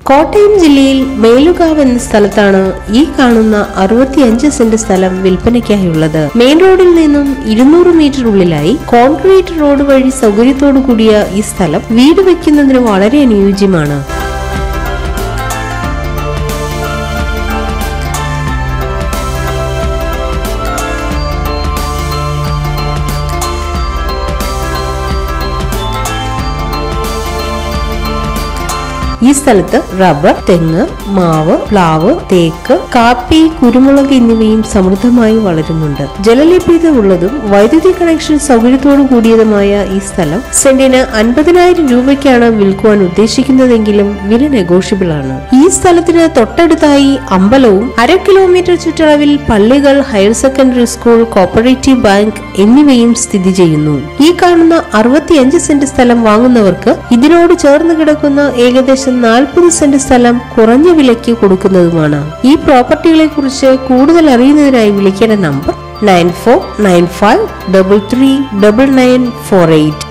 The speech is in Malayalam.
കോട്ടയം ജില്ലയിൽ മേലുകാവ് എന്ന സ്ഥലത്താണ് ഈ കാണുന്ന അറുപത്തിയഞ്ച് സെന്റ് സ്ഥലം വിൽപ്പനയ്ക്കായുള്ളത് മെയിൻ റോഡിൽ നിന്നും ഇരുന്നൂറ് മീറ്റർ ഉള്ളിലായി കോൺക്രീറ്റ് റോഡ് വഴി സൗകര്യത്തോടു കൂടിയ ഈ സ്ഥലം വീട് വെക്കുന്നതിന് വളരെ അനുയോജ്യമാണ് ഈ സ്ഥലത്ത് റബ്ബർ തെങ്ങ് മാവ് പ്ലാവ് തേക്ക് കാപ്പി കുരുമുളക് എന്നിവയും സമൃദ്ധമായി വളരുന്നുണ്ട് ജലലഭ്യത ഉള്ളതും വൈദ്യുതി കണക്ഷൻ സൗകര്യത്തോടു കൂടിയതുമായ ഈ സ്ഥലം സെന്റിന് അൻപതിനായിരം രൂപയ്ക്കാണ് വിൽക്കുവാൻ ഉദ്ദേശിക്കുന്നതെങ്കിലും വില നെഗോഷ്യബിൾ ആണ് ഈ സ്ഥലത്തിന് തൊട്ടടുത്തായി അമ്പലവും അര കിലോമീറ്റർ ചുറ്റളവിൽ പള്ളികൾ higher secondary school cooperative bank എന്നിവയും സ്ഥിതി ചെയ്യുന്നു ഈ കാണുന്ന അറുപത്തിയഞ്ച് സെന്റ് സ്ഥലം വാങ്ങുന്നവർക്ക് ഇതിനോട് ചേർന്ന് കിടക്കുന്ന ഏകദേശം നാൽപ്പത് സെന്റ് സ്ഥലം കുറഞ്ഞ വിലയ്ക്ക് കൊടുക്കുന്നതുമാണ് ഈ പ്രോപ്പർട്ടികളെ കുറിച്ച് കൂടുതൽ അറിയുന്നതിനായി വിളിക്കേണ്ട number nine four nine five double three double nine four eight